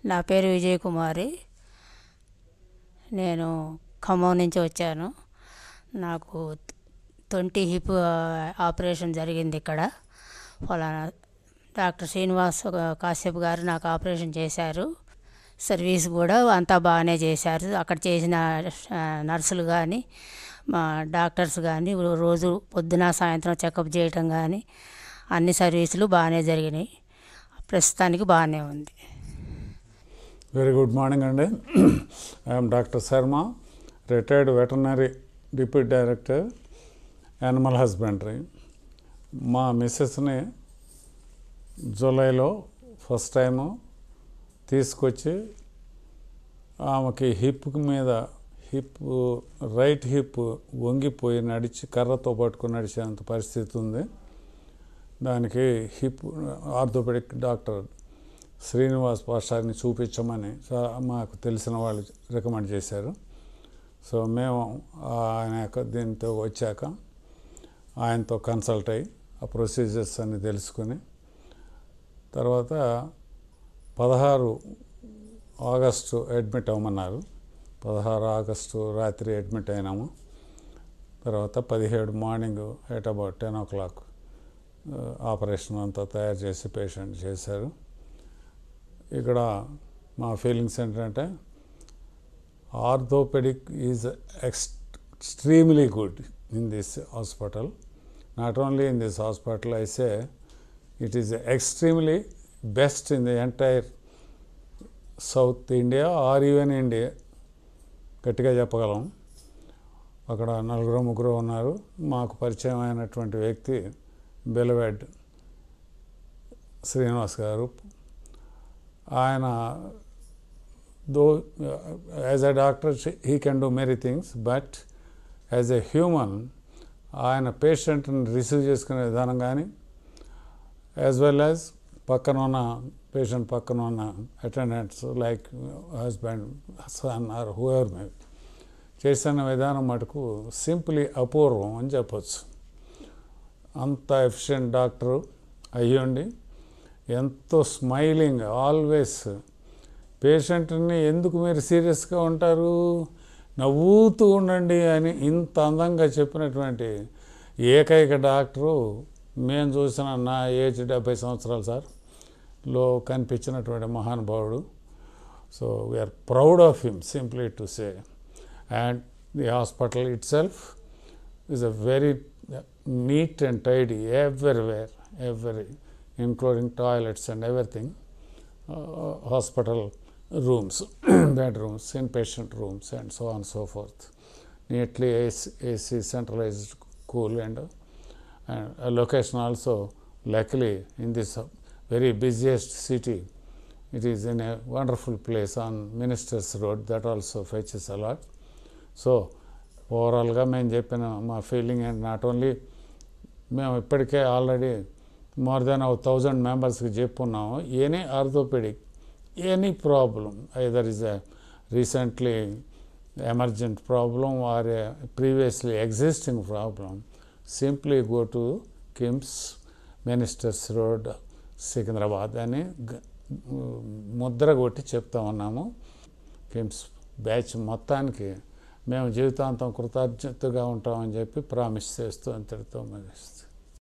నా పేరు విజయకుమారి నేను ఖమ్మం నుంచి వచ్చాను నాకు తొంటి హిప్ ఆపరేషన్ జరిగింది ఇక్కడ ఫలానా డాక్టర్ శ్రీనివాస్ కాశ్యప్ గారు నాకు ఆపరేషన్ చేశారు సర్వీస్ కూడా అంతా బాగానే చేశారు అక్కడ చేసిన నర్సులు కానీ మా డాక్టర్స్ కానీ రోజు పొద్దున సాయంత్రం చెకప్ చేయటం కానీ అన్ని సర్వీసులు బాగానే జరిగినాయి ప్రస్తుతానికి బాగానే ఉంది వెరీ గుడ్ మార్నింగ్ అండి I'm doctor Sharma retired veterinary deputy director animal husbandry మా మిస్సెస్ని జూలైలో ఫస్ట్ టైము తీసుకొచ్చి ఆమెకి హిప్ మీద హిప్ రైట్ హిప్ వంగిపోయి నడిచి కర్రతో పట్టుకుని నడిచేంత పరిస్థితి ఉంది దానికి హిప్ ఆర్థోపెడిక్ డాక్టర్ శ్రీనివాస్ పాస్టార్ని చూపించమని చా- మాకు తెలిసిన వాళ్ళు రికమెండ్ చేశారు సో మేము ఆయన యొక్క దీంతో వచ్చాక ఆయనతో కన్సల్ట్ అయ్యి ఆ ప్రొసీజర్స్ అన్ని తెలుసుకుని తర్వాత పదహారు ఆగస్టు అడ్మిట్ అవ్వమన్నారు పదహారు ఆగస్టు రాత్రి అడ్మిట్ అయినాము తర్వాత పదిహేడు morning at about ten o'clock operation అంతా తయారు చేసి పేషెంట్ చేశారు ఇక్కడ మా ఫీలింగ్స్ ఏంటంటే orthopaedic is extremely good in this hospital not only in this hospital I say it is extremely best in the entire south India or even India గట్టిగా చెప్పగలం అక్కడ నలుగురు ముగ్గురు ఉన్నారు మాకు పరిచయం అయినటువంటి వ్యక్తి బెలవెడ్ శ్రీనివాస్ గారు ఆయన though as a doctor he can do many things but as a human ఆయన పేషెంట్ని రిసీవ్ చేసుకునే విధానం కానీ యాజ్ వెల్ యాజ్ పక్కన ఉన్న పేషెంట్ పక్కన ఉన్న attendants like husband son or whoever may చేసిన విధానం మటుకు సింప్లీ అపూర్వం అని చెప్పొచ్చు అంత ఎఫిషియెంట్ డాక్టరు అయ్యండి ఎంతో స్మైలింగ్ ఆల్వేస్ పేషెంట్ని ఎందుకు మీరు సీరియస్గా ఉంటారు నవ్వుతూ ఉండండి అని ఇంత అందంగా చెప్పినటువంటి ఏకైక డాక్టరు మేము చూసిన నా ఏజ్ డెబ్బై సంవత్సరాలు సార్ లో కనిపించినటువంటి మహానుభావుడు so we are proud of him simply to say and the hospital itself is a very neat and tidy everywhere every including toilets and everything hospital rooms, bedrooms, inpatient rooms, and so on and so forth. Neatly AC, AC centralized, cool, and, uh, and a location also, luckily, in this uh, very busiest city, it is in a wonderful place on Ministers Road, that also fetches a lot. So ఓవరాల్గా మేము చెప్పిన మా feeling and not only మేము ఇప్పటికే already more than ఒక thousand మెంబర్స్కి చెప్పున్నాము any orthopaedic any problem, either is a recently emergent problem or a previously existing problem, simply go to KIMS Ministers Road, Secunderabad అని గ- ముద్ర కొట్టి చెప్తా ఉన్నాము కిమ్స్ బ్యాచ్ మొత్తానికి మేము జీవితాంతం కృతజ్ఞతగా ఉంటామని చెప్పి ప్రామిస్ చేస్తూ అంతటితో ముగిస్తాం